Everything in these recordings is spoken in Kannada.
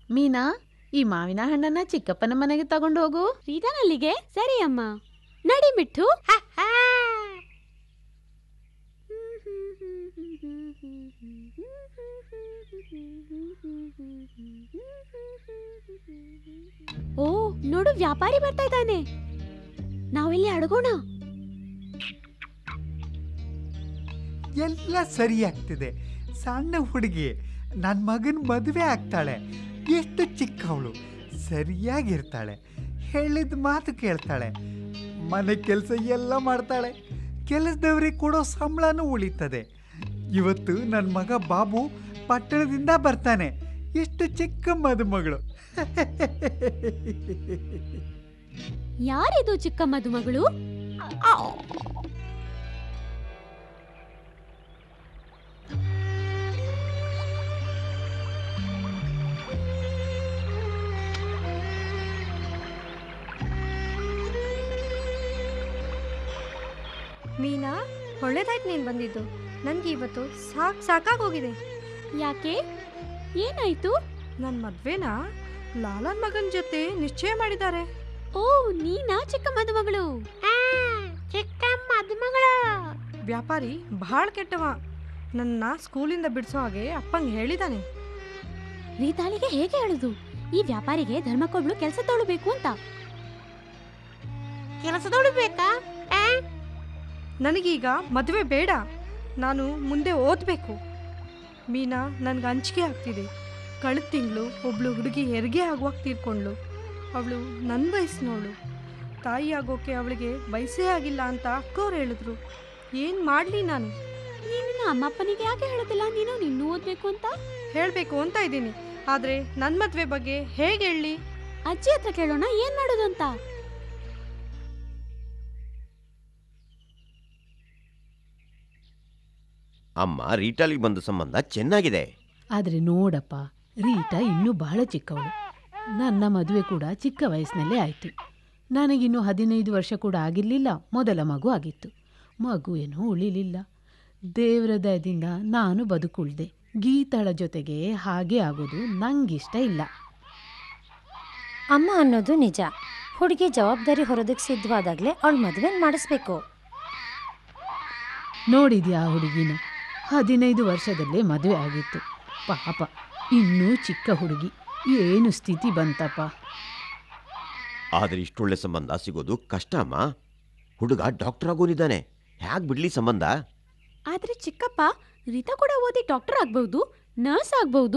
ಮೀನಾ ಈ ಮಾವಿನ ಹಣ್ಣನ್ನ ಚಿಕ್ಕಪ್ಪನ ಮನೆಗೆ ತಗೊಂಡು ಹೋಗು ರೀತಾನಲ್ಲಿಗೆ ಸರಿ ಅಮ್ಮ ನಡಿ ಮಿಟ್ಟು ಓ ನೋಡು ವ್ಯಾಪಾರಿ ಬರ್ತಾ ಇದ್ದಾನೆ ನಾವಿಲ್ಲಿ ಅಡಗೋಣ ಎಲ್ಲ ಸರಿ ಆಗ್ತಿದೆ ಸಣ್ಣ ಹುಡುಗಿ ನನ್ನ ಮಗನ ಮದುವೆ ಆಗ್ತಾಳೆ ಎಷ್ಟು ಚಿಕ್ಕವಳು ಸರಿಯಾಗಿರ್ತಾಳೆ ಹೇಳಿದ ಮಾತು ಕೇಳ್ತಾಳೆ ಮನೆ ಕೆಲಸ ಎಲ್ಲ ಮಾಡ್ತಾಳೆ ಕೆಲಸದವ್ರಿಗೆ ಕೊಡೋ ಸಂಬಳನೂ ಉಳಿತದೆ ಇವತ್ತು ನನ್ನ ಮಗ ಬಾಬು ಪಟ್ಟಣದಿಂದ ಬರ್ತಾನೆ ಎಷ್ಟು ಚಿಕ್ಕ ಮದುಮಗಳು ಯಾರಿದು ಚಿಕ್ಕ ಮದುಮಗಳು ಮೀನಾ ಒಳ್ಳೇದಾಯ್ತು ನೀನು ಬಂದಿದ್ದು ನನಗೆ ಇವತ್ತು ಸಾಕು ಸಾಕಾಗೋಗಿದೆ ಯಾಕೆ ಏನಾಯ್ತು ನನ್ನ ಮದ್ವೆನ ಲಾಲನ್ ಮಗನ ಜೊತೆ ನಿಶ್ಚಯ ಮಾಡಿದ್ದಾರೆ ಓ ನೀನಾ ಚಿಕ್ಕ ಮದುಮಗಳು ಚಿಕ್ಕ ಮದುಮಗಳು ವ್ಯಾಪಾರಿ ಬಹಳ ಕೆಟ್ಟವ ನನ್ನ ಸ್ಕೂಲಿಂದ ಬಿಡಿಸೋ ಹಾಗೆ ಅಪ್ಪಂಗೆ ಹೇಳಿದಾನೆ ರೀತಾಳಿಗೆ ಹೇಗೆ ಹೇಳುದು ಈ ವ್ಯಾಪಾರಿಗೆ ಧರ್ಮಕ್ಕೊಬ್ಳು ಕೆಲಸ ತೊಳಬೇಕು ಅಂತ ಕೆಲಸದೋಳು ಬೇಕಾ ಆ? ನನಗೀಗ ಮದುವೆ ಬೇಡ ನಾನು ಮುಂದೆ ಓದಬೇಕು ಮೀನಾ ನನಗೆ ಅಂಜಿಕೆ ಆಗ್ತಿದೆ ಕಳೆದ ತಿಂಗಳು ಒಬ್ಳು ಹುಡುಗಿ ಹೆರಿಗೆ ಆಗುವಾಗ ತೀರ್ಕೊಂಡ್ಳು ಅವಳು ನನ್ನ ವಯಸ್ಸಿನವಳು ತಾಯಿ ಆಗೋಕೆ ಅವಳಿಗೆ ವಯಸ್ಸೇ ಆಗಿಲ್ಲ ಅಂತ ಅಕ್ಕವ್ರು ಹೇಳಿದ್ರು ಏನು ಮಾಡಲಿ ನಾನು ನೀನು ನಿನ್ನ ಅಮ್ಮಪ್ಪನಿಗೆ ಯಾಕೆ ಹೇಳುದಿಲ್ಲ ನೀನು ನಿನ್ನೂ ಓದ್ಬೇಕು ಅಂತ ಹೇಳಬೇಕು ಅಂತ ಇದ್ದೀನಿ ಆದರೆ ನನ್ನ ಮದುವೆ ಬಗ್ಗೆ ಹೇಗೆ ಹೇಳಲಿ ಅಜ್ಜಿ ಹತ್ರ ಕೇಳೋಣ ಏನ್ ಮಾಡೋದು ಅಂತ ಅಮ್ಮ ರೀಟಾಲಿಗೆ ಬಂದ ಸಂಬಂಧ ಚೆನ್ನಾಗಿದೆ ಆದ್ರೆ ನೋಡಪ್ಪ ರೀಟಾ ಇನ್ನೂ ಬಹಳ ಚಿಕ್ಕವಳು ನನ್ನ ಮದುವೆ ಕೂಡ ಚಿಕ್ಕ ವಯಸ್ಸಿನಲ್ಲೇ ಆಯಿತು ನನಗಿನ್ನೂ ಹದಿನೈದು ವರ್ಷ ಕೂಡ ಆಗಿರಲಿಲ್ಲ ಮೊದಲ ಮಗು ಆಗಿತ್ತು ಮಗು ಏನೂ ಉಳಿಲಿಲ್ಲ ದೇವರ ದಯದಿಂದ ನಾನು ಬದುಕುಳ್ದೆ ಗೀತಾಳ ಜೊತೆಗೆ ಹಾಗೆ ಆಗೋದು ನಂಗಿಷ್ಟ ಇಲ್ಲ ಅಮ್ಮ ಅನ್ನೋದು ನಿಜ ಹುಡುಗಿ ಜವಾಬ್ದಾರಿ ಹೊರೋದಕ್ಕೆ ಸಿದ್ಧವಾದಾಗಲೇ ಅವಳ ಮದುವೆ ಮಾಡಿಸ್ಬೇಕು ನೋಡಿದ್ಯಾ ಆ ಹುಡುಗಿನ ಹದಿನೈದು ವರ್ಷದಲ್ಲೇ ಮದುವೆ ಆಗಿತ್ತು ಪಾಪ ಇನ್ನೂ ಚಿಕ್ಕ ಹುಡುಗಿ ಏನು ಸ್ಥಿತಿ ಬಂತಪ್ಪ ಆದರೆ ಇಷ್ಟೊಳ್ಳೆ ಸಂಬಂಧ ಸಿಗೋದು ಕಷ್ಟ ಅಮ್ಮ ಹುಡುಗ ಡಾಕ್ಟರ್ ಆಗೋನಿದ್ದಾನೆ ಹ್ಯಾಕ್ ಬಿಡ್ಲಿ ಸಂಬಂಧ ಆದ್ರೆ ಚಿಕ್ಕಪ್ಪ ರೀತಾ ಕೂಡ ಓದಿ ಡಾಕ್ಟರ್ ಆಗ್ಬಹುದು ನರ್ಸ್ ಆಗ್ಬಹುದು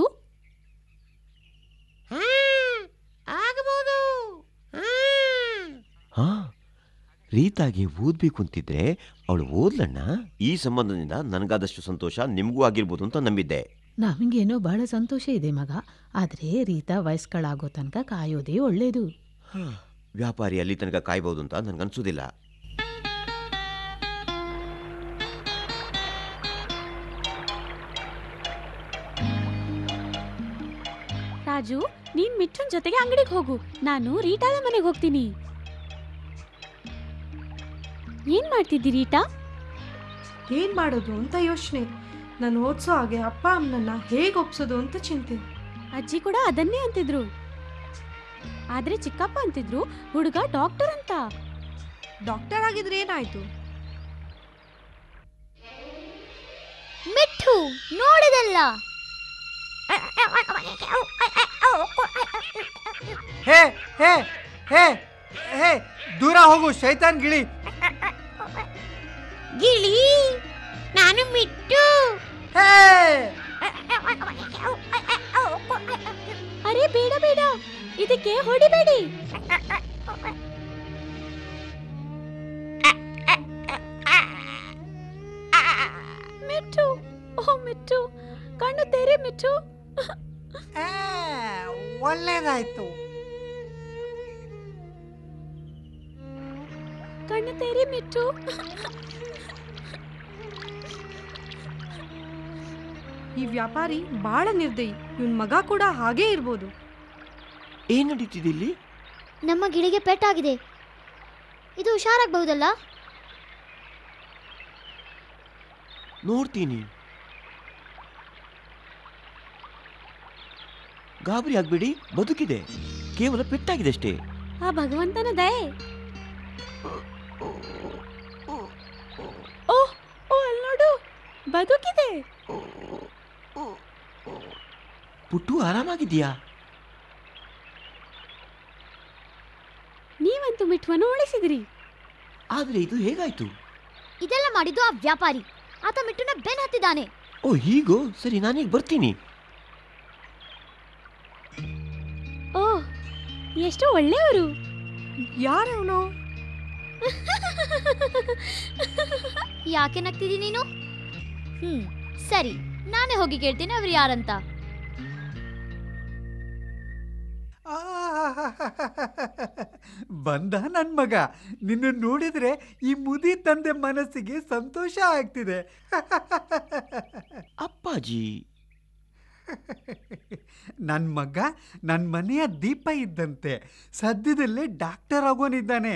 ಆಗಬಹುದು ಹಾ ರೀತಾಗೆ ಓದ್ಬೇಕು ಅಂತಿದ್ರೆ ಅವಳು ಓದ್ಲಣ್ಣ ಈ ಸಂಬಂಧದಿಂದ ನನಗಾದಷ್ಟು ಸಂತೋಷ ನಿಮಗೂ ಆಗಿರ್ಬೋದು ಅಂತ ನಂಬಿದ್ದೆ ನಮಗೇನೋ ಬಹಳ ಸಂತೋಷ ಇದೆ ಮಗ ಆದರೆ ರೀತಾ ವಯಸ್ಕಳಾಗೋ ತನಕ ಕಾಯೋದೇ ಒಳ್ಳೇದು ವ್ಯಾಪಾರಿ ಅಲ್ಲಿ ತನಕ ಕಾಯ್ಬೋದು ಅಂತ ನನಗನ್ಸೋದಿಲ್ಲ ರಾಜು ನೀನ್ ಮಿಟ್ಟುನ್ ಜೊತೆಗೆ ಅಂಗಡಿಗೆ ಹೋಗು ನಾನು ರೀಟಾಳ ಮನೆಗೆ ಹೋಗ್ತೀನಿ ಏನ್ ಮಾಡ್ತಿದ್ದಿ ರೀಟಾ ಏನು ಮಾಡೋದು ಅಂತ ಯೋಚನೆ ನಾನು ಓದಿಸೋ ಹಾಗೆ ಅಪ್ಪ ಅಮ್ಮನನ್ನ ಹೇಗೆ ಒಪ್ಸೋದು ಅಂತ ಚಿಂತೆ ಅಜ್ಜಿ ಕೂಡ ಅದನ್ನೇ ಅಂತಿದ್ರು ಆದ್ರೆ ಚಿಕ್ಕಪ್ಪ ಅಂತಿದ್ರು ಹುಡುಗ ಡಾಕ್ಟರ್ ಅಂತ ಡಾಕ್ಟರ್ ಆಗಿದ್ರೆ ಏನಾಯ್ತು ಮಿಟ್ಟು ನೋಡಿದಲ್ಲ ಹೇ ಹೇ ಹೇ ಹೇ ದೂರ ಹೋಗು ಶೈತಾನ್ ಗಿಳಿ ಗಿಳಿ ನಾನು ಮಿಟ್ಟು ಹೇ ಅರೆ ಬೇಡ ಬೇಡ ಇದಕ್ಕೆ ಹೊಡಿಬೇಡಿ ಮಿಟ್ಟು ಓ ಮಿಟ್ಟು ಕಣ್ಣು ತೆರೆ ಮಿಟ್ಟು ಆ, ಒಳ್ಳೇದಾಯ್ತು ಕಣ್ಣು ತೆರೆ ಮಿಟ್ಟು ಈ ವ್ಯಾಪಾರಿ ಭಾಳ ನಿರ್ದಯಿ ಇವನ್ ಮಗ ಕೂಡ ಹಾಗೇ ಇರ್ಬೋದು ಏನ್ ನಡೀತಿದೆ ಇಲ್ಲಿ ನಮ್ಮ ಗಿಳಿಗೆ ಪೆಟ್ಟಾಗಿದೆ ಇದು ಹುಷಾರಾಗಬಹುದಲ್ಲ ನೋಡ್ತೀನಿ ಗಾಬರಿ ಆಗ್ಬೇಡಿ ಬದುಕಿದೆ ಕೇವಲ ಪೆಟ್ಟಾಗಿದೆ ಅಷ್ಟೇ ಆ ಭಗವಂತನ ದಯೆ ಓ ಓ ಅಲ್ಲಿ ನೋಡು ಬದುಕಿದೆ ಪುಟ್ಟು ಆರಾಮಾಗಿದ್ಯಾ ನೀವಂತೂ ಮಿಠುವನ್ನು ಉಳಿಸಿದ್ರಿ ಆದ್ರೆ ಇದು ಹೇಗಾಯ್ತು ಇದೆಲ್ಲ ಮಾಡಿದ್ದು ಆ ವ್ಯಾಪಾರಿ ಆತ ಮಿಟ್ಟುನ ಬೆನ್ ಹತ್ತಿದ್ದಾನೆ ಓ ಹೀಗೋ ಸರಿ ನಾನೀಗ ಬರ್ತೀನಿ ಓ ಎಷ್ಟು ಒಳ್ಳೆಯವರು ಯಾರವನು ಯಾಕೆ ನಗ್ತಿದಿ ನೀನು ಹ್ಮ್ ಸರಿ ನಾನೇ ಹೋಗಿ ಕೇಳ್ತೇನೆ ಅವ್ರು ಯಾರಂತ ಬಂದ ನನ್ನ ಮಗ ನಿನ್ನ ನೋಡಿದ್ರೆ ಈ ಮುದಿ ತಂದೆ ಮನಸ್ಸಿಗೆ ಸಂತೋಷ ಆಗ್ತಿದೆ ಅಪ್ಪಾಜಿ ನನ್ನ ಮಗ ನನ್ನ ಮನೆಯ ದೀಪ ಇದ್ದಂತೆ ಸದ್ಯದಲ್ಲೇ ಡಾಕ್ಟರ್ ಆಗೋನಿದ್ದಾನೆ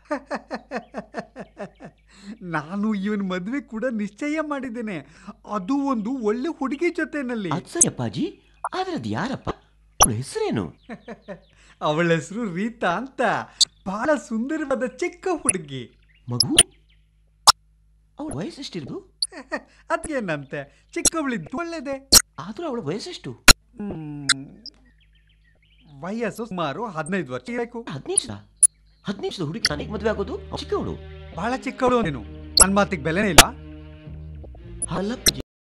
ನಾನು ಇವನ್ ಮದುವೆ ಕೂಡ ನಿಶ್ಚಯ ಮಾಡಿದ್ದೇನೆ ಅದು ಒಂದು ಒಳ್ಳೆ ಹುಡುಗಿ ಜೊತೆನಲ್ಲಿ ಅದ್ ಸರಿ ಅಪ್ಪಾಜಿ ಆದ್ರೆ ಅದು ಯಾರಪ್ಪ ಅವಳ ಹೆಸರೇನು ಅವಳ ಹೆಸರು ರೀತಾ ಅಂತ ಬಹಳ ಸುಂದರವಾದ ಚಿಕ್ಕ ಹುಡುಗಿ ಮಗು ಅವಳ ವಯಸ್ಸೆಷ್ಟಿರೋದು ಅದೇನಂತೆ ಚಿಕ್ಕವಳಿದ್ದು ಒಳ್ಳೇದೆ ಆದ್ರೂ ಅವಳ ವಯಸ್ಸೆಷ್ಟು ಹ್ಮ್. ವಯಸ್ಸು ಸುಮಾರು ಹದಿನೈದು ವರ್ಷ ಇರಬೇಕು ಹದಿನೈದು ಹದಿನೈದು ಹುಡುಗಿ ನನಗೆ ಮದುವೆ ಆಗೋದು ಚಿಕ್ಕವಳು ಬಹಳ ಚಿಕ್ಕವಳು ನೀನು ನನ್ನ ಮಾತಿಗೆ ಬೆಲೆನೇ ಇಲ್ಲ ಅಲ್ಲಪ್ಪಾಜಿ